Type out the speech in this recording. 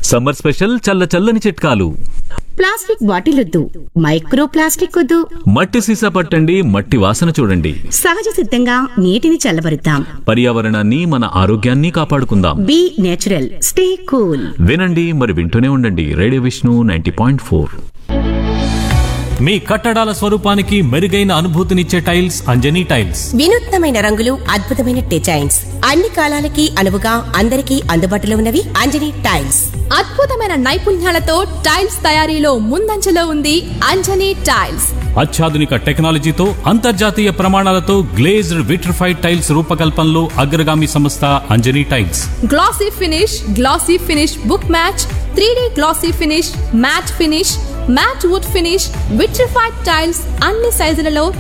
summer special చల్ల చల్లని చిట్కాలు ప్లాస్టిక్ బాటిల్ వద్దు మైక్రో ప్లాస్టిక్ వద్దు మట్టి సీసా పట్టండి మట్టి వాసన చూడండి సహజ సిద్ధంగా నీటిని చల్లబరుద్దాం పర్యావరణాన్ని మన ఆరోగ్యాన్ని కాపాడుకుందాం బీ నేచురల్ స్టే కూల్ వినండి మరి వింటూనే ఉండండి radio Vishnu ninety point four మీ కట్టడాల స్వరూపానికి మెరుగైన అనుభూతినిచ్చే టైల్స్ అంజనీ టైల్స్ వినూత్నమైన రంగులు అద్భుతమైన డిజైన్స్ అన్ని కాలాలకి అనువుగా అందరికీ అందుబాటులో ఉన్నవి అంజనీ టైల్స్ అద్భుతమైన నైపుణ్యాలతో టైల్స్ తయారీలో ముందంజలో ఉంది అంజనీ టైల్స్ అత్యాధునిక టెక్నాలజీతో అంతర్జాతీయ ప్రమాణాలతో గ్లేజ్డ్ విట్రిఫైడ్ టైల్స్ రూపకల్పనలో అగ్రగామి సంస్థ Anjani tiles glossy finish glossy finish book match three glossy finish matt finish matt wood finish vitrified tiles అన్ని సైజులలో